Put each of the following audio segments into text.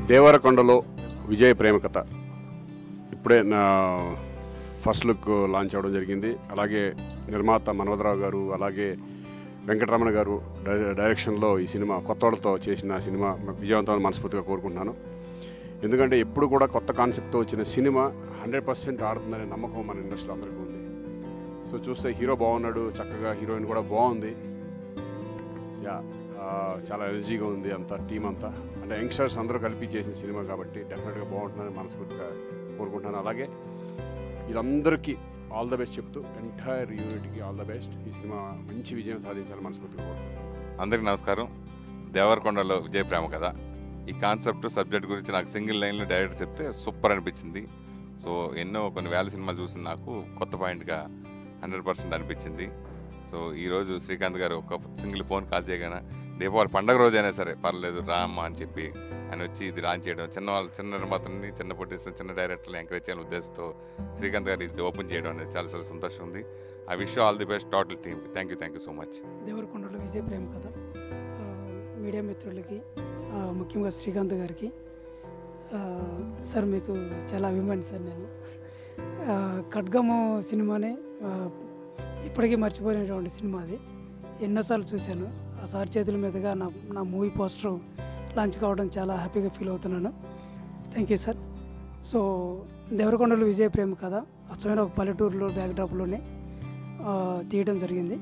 దేవరకొండలో విజయ్ ప్రేమ కథ ఇప్పుడే నా ఫస్ట్ లుక్ లాంచ్ అవ్వడం జరిగింది అలాగే నిర్మాత మనోదరావు గారు అలాగే వెంకటరమణ గారు డై- డైరెక్షన్లో ఈ సినిమా కొత్త వాళ్ళతో చేసిన సినిమా విజయవంతమైన మనస్ఫూర్తిగా కోరుకుంటున్నాను ఎందుకంటే ఎప్పుడు కూడా కొత్త కాన్సెప్ట్తో వచ్చిన సినిమా హండ్రెడ్ పర్సెంట్ ఆడుతుందనే నమ్మకం మన ఇండస్ట్రీలో అందరికీ ఉంది సో చూస్తే హీరో బాగున్నాడు చక్కగా హీరోయిన్ కూడా బాగుంది యా ఆ, చాలా ఎనర్జీగా ఉంది అంతా టీం అంతా అంటే యంగ్స్టర్స్ అందరూ కలిపి చేసిన సినిమా కాబట్టి డెఫినెట్గా బాగుంటుందని మనస్ఫూర్తిగా కోరుకుంటున్నాను అలాగే వీళ్ళందరికీ ఆల్ ద బెస్ట్ చెప్తూ ఎంటైర్ యూనిట్కి ఆల్ ద బెస్ట్ ఈ సినిమా మంచి విజయం సాధించాలని మనస్ఫూర్తిగా కోరుకుంటున్నాను అందరికీ నమస్కారం దేవరకొండలో విజయ ప్రేమ కథ ఈ కాన్సెప్ట్ సబ్జెక్ట్ గురించి నాకు సింగిల్ లైన్లో డైరెక్ట్ చెప్తే సూపర్ అనిపించింది సో ఎన్నో కొన్ని వేల సినిమాలు చూసిన నాకు కొత్త పాయింట్గా హండ్రెడ్ పర్సెంట్ అనిపించింది సో ఈరోజు శ్రీకాంత్ గారు ఒక సింగిల్ ఫోన్ కాల్ చేయగానే దీపావళి పండగ రోజైనా సరే పర్లేదు రా అమ్మా అని చెప్పి ఆయన వచ్చి ఇది లాంచ్ చేయడం చిన్న వాళ్ళు చిన్న నిర్మాతని చిన్న ప్రొడ్యూసర్ చిన్న డైరెక్టర్ని ఎంకరేజ్ చేయాలని ఉద్దేశంతో శ్రీకాంత్ గారు ఇది ఓపెన్ చేయడం అనేది చాలా చాలా సంతోషం ఉంది I wish all the best total team thank you thank you so much దేవరకొండలో విజయ ప్రేమ కథ ఆ, మీడియా మిత్రులకి ఆ, ముఖ్యంగా శ్రీకాంత్ గారికి ఆ, సార్ మీకు చాలా అభిమాని సార్ నేను ఆ, ఖడ్గము సినిమానే ఆ, ఇప్పటికీ మర్చిపోయినటువంటి సినిమా అది ఎన్నోసార్లు చూశాను ఆ సార్ చేతుల మీదుగా నా నా మూవీ పోస్టర్ లాంచ్ కావడం చాలా హ్యాపీగా ఫీల్ అవుతున్నాను థ్యాంక్ యూ సార్ సో దేవరకొండలో విజయ ప్రేమ కథ అచ్చమైన ఒక పల్లెటూరులో బ్యాక్డ్రాప్లోనే ఆ, తీయడం జరిగింది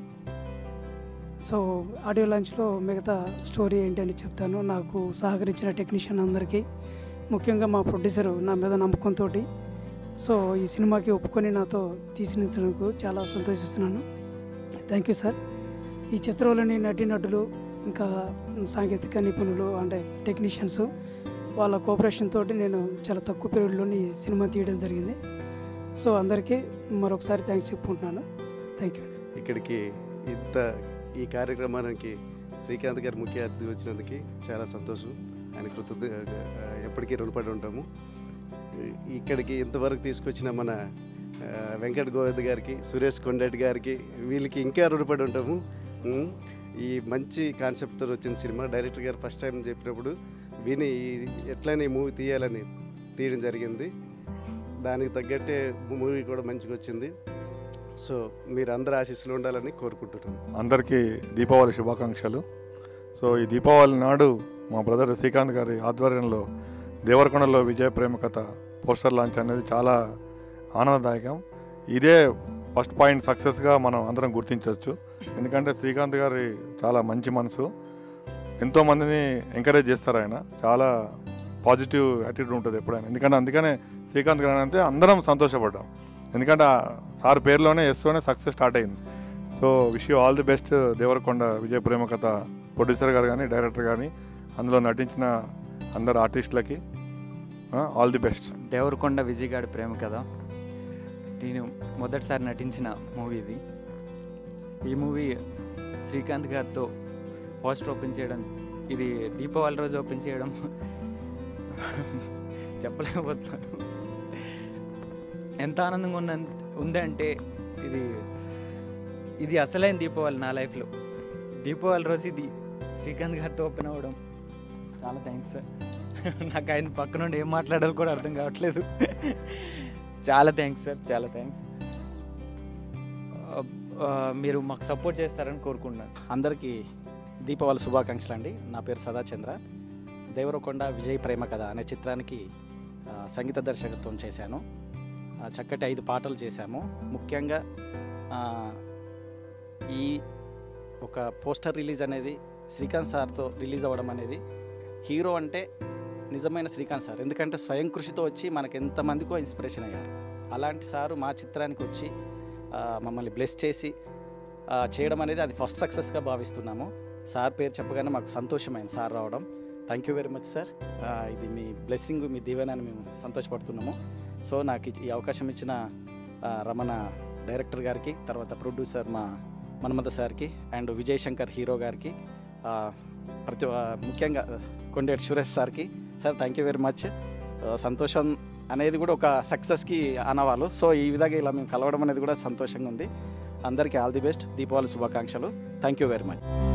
సో ఆడియో లాంచ్లో మిగతా స్టోరీ ఏంటి అని చెప్తాను నాకు సహకరించిన టెక్నీషియన్ అందరికీ ముఖ్యంగా మా ప్రొడ్యూసర్ నా మీద నమ్మకంతో సో ఈ సినిమాకి ఒప్పుకొని నాతో తీసినందుకు చాలా సంతోషిస్తున్నాను థ్యాంక్ యూ సార్ ఈ చిత్రంలోని నటీనటులు ఇంకా సాంకేతిక నిపుణులు అంటే టెక్నీషియన్స్ వాళ్ళ కోఆపరేషన్ తోటి నేను చాలా తక్కువ పీరియడ్లోని ఈ సినిమా తీయడం జరిగింది సో అందరికీ మరొకసారి థ్యాంక్స్ చెప్పుకుంటున్నాను థ్యాంక్ యూ ఇక్కడికి ఇంత ఈ కార్యక్రమానికి శ్రీకాంత్ గారు ముఖ్య అతిథి వచ్చినందుకు చాలా సంతోషం ఆయన కృతజ్ఞ ఎప్పటికీ రుణపడి ఉంటాము ఇక్కడికి ఇంతవరకు తీసుకొచ్చిన మన ఆ, వెంకట్ గోవింద్ గారికి సురేష్ కొండటి గారికి వీళ్ళకి ఇంకా రుణపడి ఉంటాము ఉమ్, ఈ మంచి కాన్సెప్ట్తో వచ్చిన సినిమా డైరెక్టర్ గారు ఫస్ట్ టైం చెప్పినప్పుడు విని ఈ- ఎట్లయినా ఈ మూవీ తీయాలని తీయడం జరిగింది దానికి తగ్గట్టే మూవీ కూడా మంచిగా వచ్చింది సో మీరు అందరు ఆశీస్సులు ఉండాలని కోరుకుంటున్నాను అందరికీ దీపావళి శుభాకాంక్షలు సో ఈ దీపావళి నాడు మా బ్రదర్ శ్రీకాంత్ గారి ఆధ్వర్యంలో దేవరకొండలో విజయ ప్రేమ కథ పోస్టర్ లాంచ్ అనేది చాలా ఆనందదాయకం ఇదే ఫస్ట్ పాయింట్ సక్సెస్గా మనం అందరం గుర్తించవచ్చు ఎందుకంటే శ్రీకాంత్ గారి చాలా మంచి మనసు ఎంతోమందిని ఎంకరేజ్ చేస్తారు ఆయన చాలా పాజిటివ్ యాటిట్యూడ్ ఉంటుంది ఎప్పుడైనా ఎందుకంటే అందుకనే శ్రీకాంత్ గారు అంటే అందరం సంతోషపడ్డాం ఎందుకంటే ఆ సార్ పేరులోనే ఎస్తోనే సక్సెస్ స్టార్ట్ అయింది so wish you all the best Devarakonda Vijaya Prema Katha producer గారు కానీ డైరెక్టర్ కానీ అందులో నటించిన అందరు ఆర్టిస్టులకి all the best Devarakonda Vijay గారి ప్రేమ కథ నేను మొదటిసారి నటించిన మూవీ ఇది ఈ మూవీ శ్రీకాంత్ గారితో పోస్టర్ ఓపెన్ చేయడం ఇది దీపావళి రోజు ఓపెన్ చేయడం చెప్పలేకపోతున్నాను ఎంత ఆనందంగా ఉన్న ఉందంటే ఇది ఇది అసలైన దీపావళి నా లైఫ్లో దీపావళి రోజు ఇది శ్రీకాంత్ గారితో ఓపెన్ అవ్వడం చాలా థ్యాంక్స్ సార్ నాకు ఆయన పక్క నుండి ఏం మాట్లాడాలో కూడా అర్థం కావట్లేదు చాలా థ్యాంక్స్ సార్ చాలా థ్యాంక్స్ మీరు మాకు సపోర్ట్ చేస్తారని కోరుకుంటున్నాను సార్. అందరికీ దీపావళి శుభాకాంక్షలు అండి నా పేరు సదాచంద్ర దేవరకొండ విజయ్ ప్రేమ కథ అనే చిత్రానికి ఆ, సంగీత దర్శకత్వం చేశాను ఆ, చక్కటి ఐదు పాటలు చేశాము ముఖ్యంగా ఆ, ఈ ఒక పోస్టర్ రిలీజ్ అనేది శ్రీకాంత్ సార్తో రిలీజ్ అవ్వడం అనేది హీరో అంటే నిజమైన శ్రీకాంత్ సార్ ఎందుకంటే స్వయం కృషితో వచ్చి మనకు ఎంతమందికో ఇన్స్పిరేషన్ అయ్యారు అలాంటి సారు మా చిత్రానికి వచ్చి ఆ, మమ్మల్ని బ్లెస్ చేసి ఆ, చేయడం అనేది అది ఫస్ట్ సక్సెస్గా భావిస్తున్నాము సార్ పేరు చెప్పగానే మాకు సంతోషమైంది సార్ రావడం thank you very much sir ఆ, ఇది మీ బ్లెస్సింగ్ మీ దీవెనని మేము సంతోషపడుతున్నాము సో నాకు ఈ అవకాశం ఇచ్చిన ఆ, రమణ డైరెక్టర్ గారికి తర్వాత ప్రొడ్యూసర్ మా మన్మథ సార్కి అండ్ విజయ్ శంకర్ హీరో గారికి ఆ, ప్రతి ఆ, ముఖ్యంగా కొండేటి సురేష్ సార్కి sir thank you very much సంతోషం అనేది కూడా ఒక సక్సెస్కి అనవాళ్ళు సో ఈ విధంగా ఇలా మేము కలవడం అనేది కూడా సంతోషంగా ఉంది అందరికీ ఆల్ ది బెస్ట్ దీపావళి శుభాకాంక్షలు థ్యాంక్ యూ వెరీ మచ్